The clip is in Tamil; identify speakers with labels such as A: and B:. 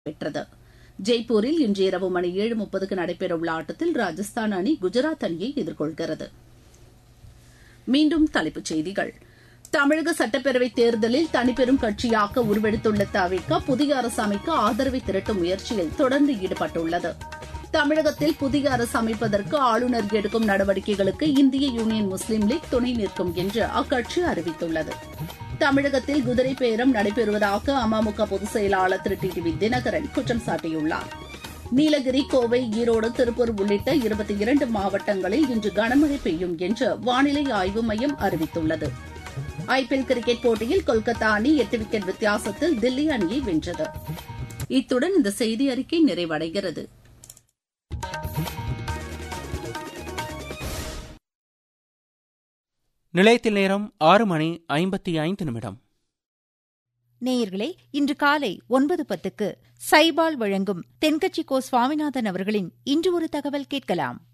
A: பெற்றது ஜெய்ப்பூரில் இன்று இரவு மணி ஏழு முப்பதுக்கு நடைபெறவுள்ள ஆட்டத்தில் ராஜஸ்தான் அணி குஜராத் அணியை எதிர்கொள்கிறது மீண்டும் தலைப்புச் செய்திகள் தமிழக சட்டப்பேரவைத் தேர்தலில் தனிப்பெரும் கட்சியாக உருவெடுத்துள்ள தவிக புதிய அரசு அமைக்க ஆதரவை திரட்டும் முயற்சியில் தொடர்ந்து ஈடுபட்டுள்ளது தமிழகத்தில் புதிய அரசு அமைப்பதற்கு ஆளுநர் எடுக்கும் நடவடிக்கைகளுக்கு இந்திய யூனியன் முஸ்லீம் லீக் துணை நிற்கும் என்று அக்கட்சி அறிவித்துள்ளது தமிழகத்தில் குதிரை பேரம் நடைபெறுவதாக அமமுக பொதுச் செயலாளர் திரு டி டி தினகரன் குற்றம் சாட்டியுள்ளார் நீலகிரி கோவை ஈரோடு திருப்பூர் உள்ளிட்ட இருபத்தி இரண்டு மாவட்டங்களில் இன்று கனமழை பெய்யும் என்று வானிலை ஆய்வு மையம் அறிவித்துள்ளது ஐபிஎல் கிரிக்கெட் போட்டியில் கொல்கத்தா அணி எட்டு விக்கெட் வித்தியாசத்தில் தில்லி அணியை வென்றது இத்துடன் இந்த செய்தி அறிக்கை நிறைவடைகிறது
B: நிலையத்தில் நேரம் ஆறு மணி ஐம்பத்தி ஐந்து நிமிடம்
C: நேயர்களே இன்று காலை ஒன்பது பத்துக்கு சைபால் வழங்கும் தென்கட்சி கோ சுவாமிநாதன் அவர்களின் இன்று ஒரு தகவல் கேட்கலாம்